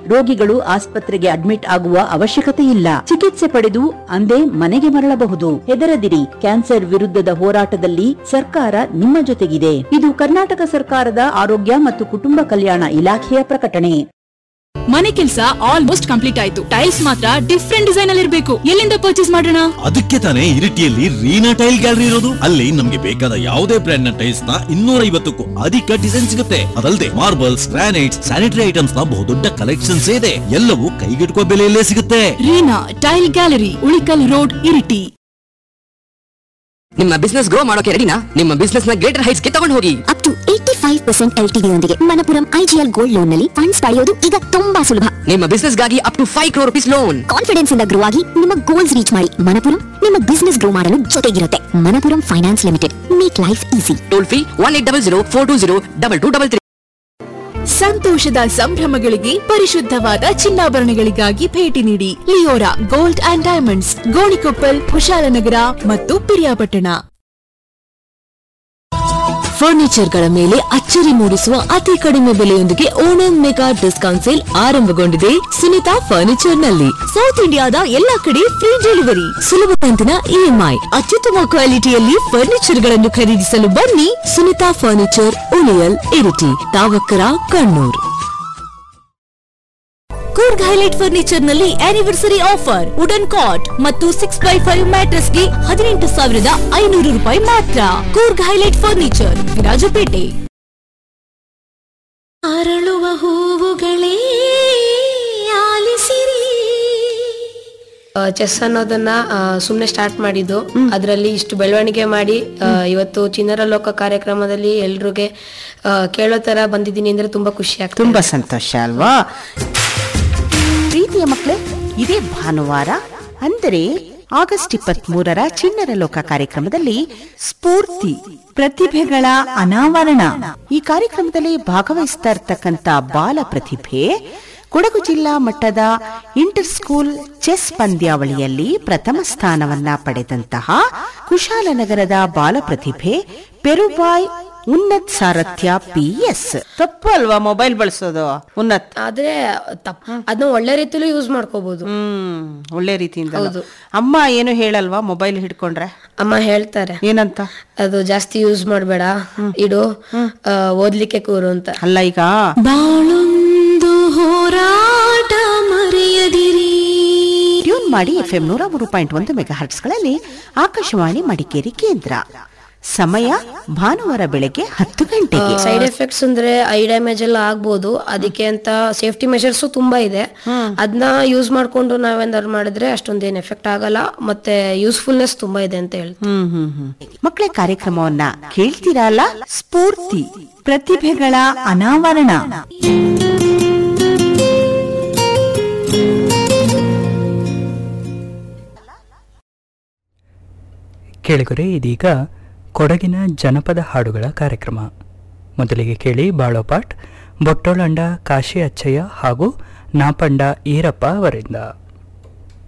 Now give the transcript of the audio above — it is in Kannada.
ರೋಗಿಗಳು ಆಸ್ಪತ್ರೆಗೆ ಅಡ್ಮಿಟ್ ಆಗುವ ಅವಶ್ಯಕತೆ ಇಲ್ಲ ಚಿಕಿತ್ಸೆ ಪಡೆದು ಅಂದೇ ಮನೆಗೆ ಮರಳಬಹುದು ಹೆದರದಿರಿ ಕ್ಯಾನ್ಸರ್ ವಿರುದ್ಧದ ಹೋರಾಟದಲ್ಲಿ ಸರ್ಕಾರ ನಿಮ್ಮ ಜೊತೆಗಿದೆ ಇದು ಕರ್ನಾಟಕ ಸರ್ಕಾರದ ಆರೋಗ್ಯ ಮತ್ತು ಕುಟುಂಬ ಕಲ್ಯಾಣ ಇಲಾಖೆಯ ಪ್ರಕಟಣೆ ಮನೆ ಕೆಲಸ ಆಲ್ಮೋಸ್ಟ್ ಕಂಪ್ಲೀಟ್ ಆಯ್ತು ಟೈಲ್ಸ್ ಮಾತ್ರ ಡಿಫ್ರೆಂಟ್ ಡಿಸೈನ್ ಅಲ್ಲಿ ಇರಬೇಕು ಎಲ್ಲಿಂದ ಪರ್ಚೇಸ್ ಮಾಡೋಣ ಅದಕ್ಕೆ ತಾನೇ ಇರಿಟಿಯಲ್ಲಿ ರೀನಾ ಟೈಲ್ ಗ್ಯಾಲರಿ ಇರೋದು ಅಲ್ಲಿ ನಮ್ಗೆ ಬೇಕಾದ ಯಾವುದೇ ಬ್ರ್ಯಾಂಡ್ ನ ಟೈಲ್ಸ್ ನ ಇನ್ನೂರ ಐವತ್ತಕ್ಕೂ ಅಧಿಕ ಡಿಸೈನ್ ಸಿಗುತ್ತೆ ಅದಲ್ಲದೆ ಮಾರ್ಬಲ್ಸ್ ಗ್ರಾನೈಟ್ಸ್ ಸ್ಯಾನಿಟರಿ ಐಟಮ್ಸ್ ನ ಬಹುದೊಡ್ಡ ಕಲೆಕ್ಷನ್ಸ್ ಇದೆ ಎಲ್ಲವೂ ಕೈಗೆಟುಕುವ ಬೆಲೆಯಲ್ಲೇ ಸಿಗುತ್ತೆ Reena tile gallery Ulikal road Iritty ನಿಮ್ಮ ಬಿಸ್ನೆಸ್ ಗ್ರೋ ಮಾಡೋಕೆ ರೆಡಿನಾ ನಿಮ್ಮ ಬಿಸ್ನೆಸ್ ನ ಗ್ರೇಟರ್ ಹೈಟ್ಸ್ ಗೆ ತಗೊಂಡು ಹೋಗಿ up to eighty five percent L ಯೊಂದಿಗೆ ಮನಪುರಂ ಐಜಿಎಲ್ ಗೋಲ್ಡ್ ಲೋನ್ ನಲ್ಲಿ ಫಂಡ್ಸ್ ಪಡೆಯೋದು ಈಗ ತುಂಬಾ ಸುಲಭ ನಿಮ್ಮ ಬಿಸ್ನೆಸ್ ಗಾಗಿ up to five crore rupees loan confidence ಇಂದ ಗ್ರೋ ಆಗಿ ನಿಮ್ಮ ಗೋಲ್ಸ್ ರೀಚ್ ಮಾಡಿ ಮನಪುರಂ ನಿಮ್ಮ ಬಿಸ್ನೆಸ್ ಗ್ರೋ ಮಾಡಲು ಜೊತೆಗಿರುತ್ತೆ Manappuram finance limited make life easy toll free one eight double zero four two zero double two double three ಸಂತೋಷದ ಸಂಭ್ರಮಗಳಿಗೆ ಪರಿಶುದ್ಧವಾದ ಚಿನ್ನಾಭರಣಗಳಿಗಾಗಿ ಭೇಟಿ ನೀಡಿ Leora gold and diamonds Gonikoppal Kushalnagar ಮತ್ತು ಪಿರಿಯಾಪಟ್ಟಣ ಫರ್ನಿಚರ್ಗಳ ಮೇಲೆ ಅಚ್ಚರಿ ಮೂಡಿಸುವ ಅತಿ ಕಡಿಮೆ ಬೆಲೆಯೊಂದಿಗೆ ಓಣಂ ಮೆಗಾ ಡಿಸ್ಕೌಂಟ್ ಸೇಲ್ ಆರಂಭಗೊಂಡಿದೆ ಸುನಿತಾ ಫರ್ನಿಚರ್ ನಲ್ಲಿ ಸೌತ್ ಇಂಡಿಯಾದ ಎಲ್ಲಾ ಕಡೆ ಫ್ರೀ ಡೆಲಿವರಿ ಸುಲಭ ಕಂತಿನ ಇಎಂಐ ಅತ್ಯುತ್ತಮ ಕ್ವಾಲಿಟಿಯಲ್ಲಿ ಫರ್ನಿಚರ್ ಗಳನ್ನು ಖರೀದಿಸಲು ಬನ್ನಿ Sunita furniture Uliyil Iritty Thavakkara Kannur Coorg highlight furniture ನಲ್ಲಿ ಆನಿವರ್ಸರಿ ಆಫರ್ ವುಡನ್ ಕಾಟ್ ಮತ್ತು ಸಿಕ್ಸ್ ಬೈ ಫೈವ್ ಮ್ಯಾಟ್ರಸ್ ಗೆ ಹದಿನೆಂಟು ಸಾವಿರದ ಐನೂರು ರೂಪಾಯಿ ಮಾತ್ರ ಕೂರ್ಗ್ ಹೈಲೈಟ್ ಫರ್ನಿಚರ್ ವಿರಾಜಪೇಟೆ ಅರಳುವ ಹೂವುಗಳೇ ಆಲಿಸಿರಿ ಚೆಸ್ ಅನ್ನೋದನ್ನ ಸುಮ್ಮನೆ ಸ್ಟಾರ್ಟ್ ಮಾಡಿದ್ದು ಅದರಲ್ಲಿ ಇಷ್ಟು ಬೆಳವಣಿಗೆ ಮಾಡಿ ಆ, ಇವತ್ತು ಚಿನ್ನರ ಲೋಕ ಕಾರ್ಯಕ್ರಮದಲ್ಲಿ ಎಲ್ರಿಗೆ ಆ, ಕೇಳೋ ತರ ಬಂದಿದ್ದೀನಿ ಅಂದ್ರೆ ತುಂಬಾ ಖುಷಿ ಆಗ್ತದೆ ತುಂಬಾ ಸಂತೋಷ ಅಲ್ವಾ ಪ್ರೀತಿಯ ಮಕ್ಕಳೇ ಇದೇ ಭಾನುವಾರ ಅಂದರೆ ಆಗಸ್ಟ್ ಇಪ್ಪತ್ತ್ ಮೂರರ ಚಿಣ್ಣರ ಲೋಕ ಕಾರ್ಯಕ್ರಮದಲ್ಲಿ ಸ್ಫೂರ್ತಿ ಪ್ರತಿಭೆಗಳ ಅನಾವರಣ ಈ ಕಾರ್ಯಕ್ರಮದಲ್ಲಿ ಭಾಗವಹಿಸ್ತಾ ಇರ್ತಕ್ಕಂಥ ಬಾಲ ಪ್ರತಿಭೆ ಕೊಡಗು ಜಿಲ್ಲಾ ಮಟ್ಟದ ಇಂಟರ್ ಸ್ಕೂಲ್ ಚೆಸ್ ಪಂದ್ಯಾವಳಿಯಲ್ಲಿ ಪ್ರಥಮ ಸ್ಥಾನವನ್ನ ಪಡೆದಂತಹ ಕುಶಾಲನಗರದ ಬಾಲ ಪ್ರತಿಭೆ ಪೆರುಬಾಯ್ ಉನ್ನತ್ ಸಾರಥ್ಯ ಪಿಎಸ್ ತಪ್ಪು ಅಲ್ವಾ ಮೊಬೈಲ್ ಬಳಸೋದು ಉನ್ನತ್ ಆದ್ರೆ ತಪ್ಪ ಅದನ್ನ ಒಳ್ಳೆ ರೀತಿಲೂ ಯೂಸ್ ಮಾಡ್ಕೋಬಹುದು ಹ್ಮ್ ಒಳ್ಳೆ ರೀತಿಯಿಂದ ಹೌದು. ಅಮ್ಮ ಏನು ಹೇಳಲ್ವಾ ಮೊಬೈಲ್ ಹಿಡ್ಕೊಂಡ್ರೆ ಅಮ್ಮ ಹೇಳ್ತಾರೆ ಏನಂತ ಅದು ಜಾಸ್ತಿ ಯೂಸ್ ಮಾಡಬೇಡ ಇಡು ಆ, ಓದ್ಲಿಕ್ಕೆ ಕೂರು ಅಂತ ಅಲ್ಲ ಈಗ ಬಾಳೊಂದು ಹೋರಾಟ ಮರೆಯದಿರಿ ಟ್ಯೂನ್ ಮಾಡಿ ಎಫ್ ಎಂ ನೂರ ಮೂರು ಪಾಯಿಂಟ್ ಒಂದು ಮೆಗಾ ಹರ್ಟ್ಸ್ಗಳಲ್ಲಿ ಆಕಾಶವಾಣಿ ಮಡಿಕೇರಿ ಕೇಂದ್ರ ಸಮಯ ಭಾನುವಾರ ಬೆಳಗ್ಗೆ ಹತ್ತು ಗಂಟೆಗೆ ಸೈಡ್ ಎಫೆಕ್ಟ್ಸ್ ಅಂದ್ರೆ ಐ ಡ್ಯಾಮೇಜ್ ಎಲ್ಲ ಆಗ್ಬೋದು ಅದಕ್ಕೆ ಅಂತ ಸೇಫ್ಟಿ ಮೆಷರ್ಸ್ ತುಂಬಾ ಇದೆ ಅದನ್ನ ಯೂಸ್ ಮಾಡ್ಕೊಂಡು ನಾವೇನಾದ್ರು ಮಾಡಿದ್ರೆ ಅಷ್ಟೊಂದೇನು ಎಫೆಕ್ಟ್ ಆಗಲ್ಲ ಮತ್ತೆ ಯೂಸ್ಫುಲ್ನೆಸ್ ತುಂಬಾ ಇದೆ ಅಂತ ಹೇಳ್ತೀನಿ ಹ್ಮ್ ಹ್ಮ್ ಹ್ಮ್ ಮಕ್ಕಳ ಕಾರ್ಯಕ್ರಮವನ್ನ ಕೇಳ್ತೀರಲ್ಲ ಸ್ಫೂರ್ತಿ ಪ್ರತಿಭೆಗಳ ಅನಾವರಣ ಕೇಳಿಗರೆ ಇದೀಗ ಕೊಡಗಿನ ಜನಪದ ಹಾಡುಗಳ ಕಾರ್ಯಕ್ರಮ ಮೊದಲಿಗೆ ಕೇಳಿ ಬಾಳೋಪಾಟ್ ಬೊಟ್ಟೊಳಂಡ ಕಾಶಿ ಅಚ್ಚಯ್ಯ ಹಾಗೂ ನಾಪಂಡ ಈರಪ್ಪ ಅವರಿಂದ